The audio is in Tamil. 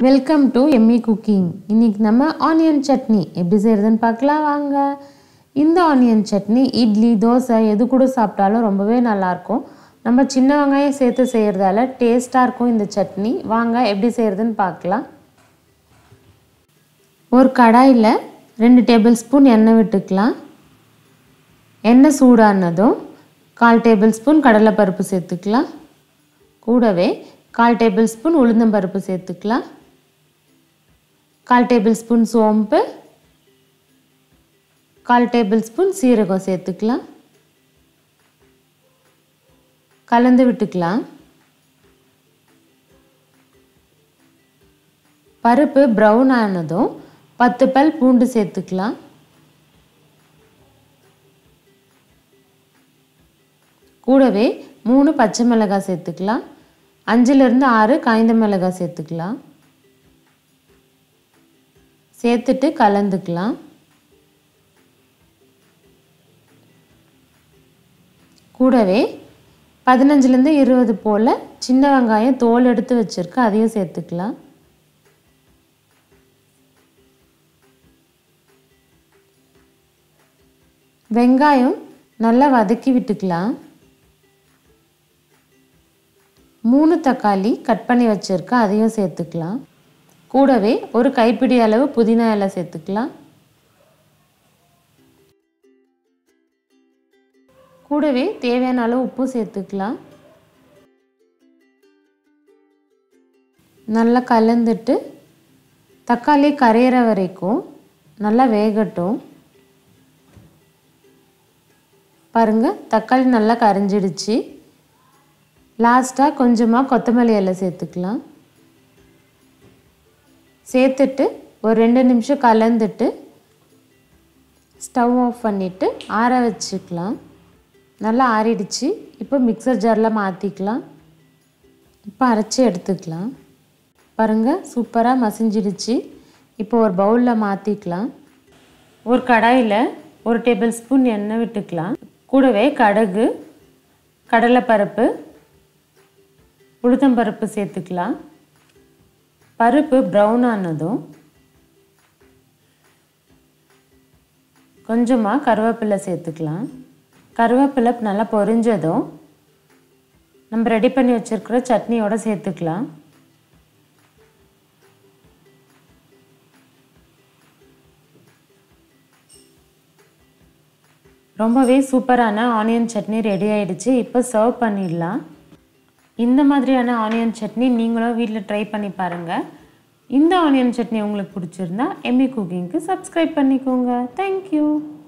வெல்கம் டு எம்மி குக்கிங் இன்னைக்கு நம்ம ஆனியன் சட்னி எப்படி செய்கிறதுன்னு பார்க்கலாம் வாங்க இந்த ஆனியன் சட்னி இட்லி தோசை எது கூட சாப்பிட்டாலும் ரொம்பவே நல்லாயிருக்கும் நம்ம சின்ன வெங்காயம் சேர்த்து செய்கிறதால டேஸ்ட்டாக இருக்கும் இந்த சட்னி வாங்க எப்படி செய்கிறதுன்னு பார்க்கலாம் ஒரு கடாயில் ரெண்டு டேபிள் ஸ்பூன் எண்ணெய் விட்டுக்கலாம் எண்ணெய் சூடானதும் கால் டேபிள் ஸ்பூன் கடலைப்பருப்பு சேர்த்துக்கலாம் கூடவே கால் டேபிள் ஸ்பூன் உளுந்தம்பருப்பு சேர்த்துக்கலாம் கால் டேபிள் ஸ்பூன் சோம்பு கால் டேபிள் ஸ்பூன் சீரகம் சேர்த்துக்கலாம் கலந்து விட்டுக்கலாம் பருப்பு ப்ரௌன் ஆனதும் பத்து பல் பூண்டு சேர்த்துக்கலாம் கூடவே மூணு பச்சை மிளகாய் சேர்த்துக்கலாம் அஞ்சுலேருந்து ஆறு காய்ந்த மிளகாய் சேர்த்துக்கலாம் சேர்த்துட்டு கலந்துக்கலாம் கூடவே பதினஞ்சுலேருந்து இருபது போல் சின்ன வெங்காயம் தோல் எடுத்து வச்சுருக்கு அதையும் சேர்த்துக்கலாம் வெங்காயம் நல்லா வதக்கி விட்டுக்கலாம் மூணு தக்காளி கட் பண்ணி வச்சுருக்கேன் அதையும் சேர்த்துக்கலாம் கூடவே ஒரு கைப்பிடி அளவு புதினா இலை சேர்த்துக்கலாம் கூடவே தேவையான அளவு உப்பு சேர்த்துக்கலாம் நல்லா கலந்துட்டு தக்காளி கரையிற வரைக்கும் நல்லா வேகட்டும் பாருங்கள் தக்காளி நல்லா கரைஞ்சிடுச்சு லாஸ்ட்டாக கொஞ்சமாக கொத்தமல்லி இலை சேர்த்துக்கலாம் சேர்த்துட்டு ஒரு ரெண்டு நிமிஷம் கலந்துட்டு ஸ்டவ் ஆஃப் பண்ணிவிட்டு ஆற வச்சுக்கலாம் நல்லா ஆறிடுச்சு இப்போ மிக்சர் ஜாரில் மாற்றிக்கலாம் இப்போ அரைச்சி எடுத்துக்கலாம் பாருங்கள் சூப்பராக மசிஞ்சிடுச்சு இப்போ ஒரு பவுலில் மாற்றிக்கலாம் ஒரு கடாயில் ஒரு டேபிள் ஸ்பூன் எண்ணெய் விட்டுக்கலாம் கூடவே கடுகு கடலைப்பருப்பு உளுத்தம்பருப்பு சேர்த்துக்கலாம் பருப்பு ப்ரௌன் ஆனதும் கொஞ்சமாக கருவேப்பிலை சேர்த்துக்கலாம் கருவேப்பிலை நல்லா பொரிஞ்சதும் நம்ம ரெடி பண்ணி வச்சுருக்கிற சட்னியோட சேர்த்துக்கலாம் ரொம்பவே சூப்பரான ஆனியன் சட்னி ரெடி ஆயிடுச்சு இப்போ சர்வ் பண்ணிடலாம் இந்த மாதிரியான ஆனியன் சட்னி நீங்களும் வீட்டில் ட்ரை பண்ணி பாருங்கள் இந்த ஆனியன் சட்னி உங்களுக்கு பிடிச்சிருந்தா எம்மி குக்கிங்க்கு சப்ஸ்கிரைப் பண்ணிக்கோங்க தேங்க்யூ